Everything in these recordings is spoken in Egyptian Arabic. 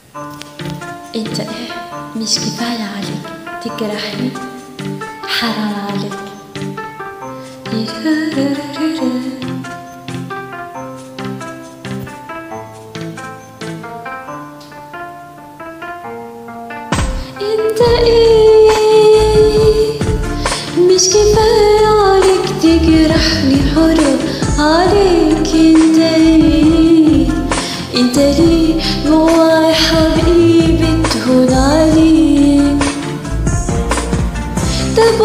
انت ايه مش كفاية عليك تجرحني حرام عليك انت ايه مش كفاية عليك تجرحني حرام عليك انت ايه انت ليه جواي حبيبي تهون عليك طب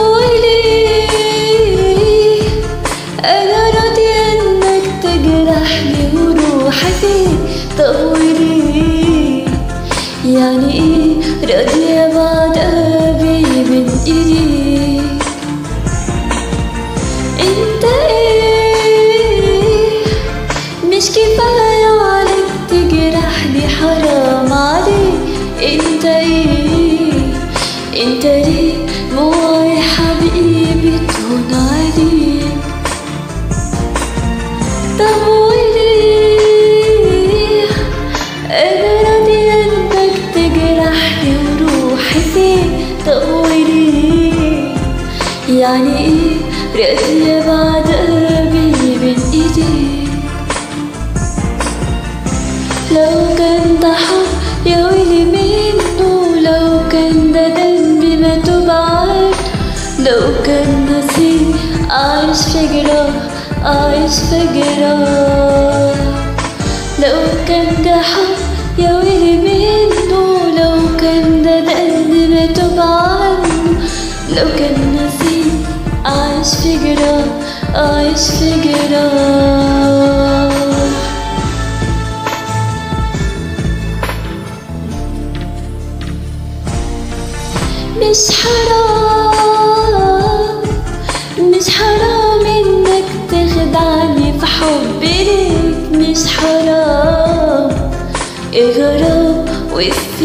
وليه انا راضية انك تجرحني وروحي فيك طب وليه يعني ايه راضية بعد قلبي من ايديك انت ايه مش كفاية عليك تجرحني حرام عليك انت ايه انت ليه جواي حبيبي تهون عليك طب وليه انا راضية انك تجرحني وروحي فيك طب وليه يعني ايه راضية بعد قلبي من ايديك لو كان ده حب يا ويلي منه لو كان ده ذنبي ما توب عنه لو كان نصيب عايش في جراح عايش في جراح لو كان ده حب يا ويلي منه لو كان ده ذنبي ما توب عنه لو كان نصيب عايش في جراح عايش في جراح مش حرام مش حرام انك تخدعني في حبي ليك مش حرام اغرب وفي